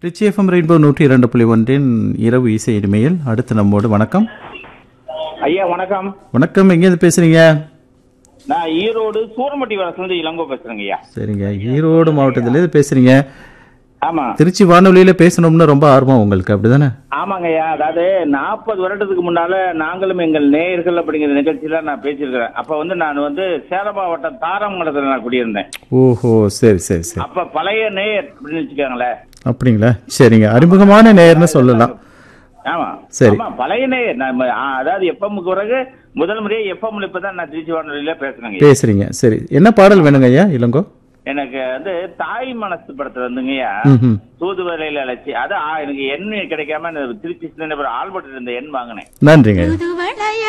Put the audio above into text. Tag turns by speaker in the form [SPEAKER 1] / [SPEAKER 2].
[SPEAKER 1] Rich FM rainbow நூற்றி இரண்டு புள்ளி ஒன்றின் இரவு இசை இனிமையில் அடுத்து நம்மோடு வணக்கம்
[SPEAKER 2] ஐயா வணக்கம்
[SPEAKER 1] வணக்கம் எங்கேருந்து பேசுறீங்க
[SPEAKER 2] நான் ஈரோடு சூரமட்டி வரசுலேருந்து இளங்கோ பேசுறேங்க ஐயா
[SPEAKER 1] சரிங்க ஈரோடு மாவட்டத்திலேருந்து பேசுறீங்க
[SPEAKER 2] ஆமா
[SPEAKER 1] திருச்சி வானொலியில பேசணும்னு ரொம்ப ஆர்வம் உங்களுக்கு அப்படிதானே
[SPEAKER 2] ஆமாங்க ஐயா அதாவது நாற்பது வருடத்துக்கு முன்னால நாங்களும் எங்கள் நேயர்கள் அப்படிங்கிற நிகழ்ச்சியில நான் பேசியிருக்கிறேன் அப்ப வந்து நான் வந்து சேலம் மாவட்டம் தாரமங்கலத்துல நான் குடியிருந்தேன்
[SPEAKER 1] ஓஹோ சரி சரி சரி
[SPEAKER 2] அப்ப பழைய நேயர் அப்படின்னு வச்சுக்கோங்களேன்
[SPEAKER 1] அப்படிங்களா சரிங்க அறிமுகமான நேயர்னு சொல்லலாம்
[SPEAKER 2] ஆமா
[SPEAKER 1] சரி.
[SPEAKER 2] ஆமா பழைய நேயர் நம்ம ஆ, அதாவது எஃப்எம்க்கு பிறகு முதல் முறையே எஃப்எம்ல இப்பதான் நான் திருச்சி வானொலியில பேசுறேங்க ஐயா.
[SPEAKER 1] பேசுறீங்க சரி என்ன பாடல் வேணுங்க ஐயா இளங்கோ
[SPEAKER 2] எனக்கு வந்து தாய் மனசு படத்துல வந்துங்கய்யா
[SPEAKER 1] ம்
[SPEAKER 2] தூதுவரையில அழைச்சி அதான் ஆ, எனக்கு எண் கிடைக்காம இந்த திருச்சி சின்ன ஆல்பர்ட் இருந்த எண் வாங்கினேன்
[SPEAKER 1] நன்றிங்க ஐயா
[SPEAKER 3] புதுவளைய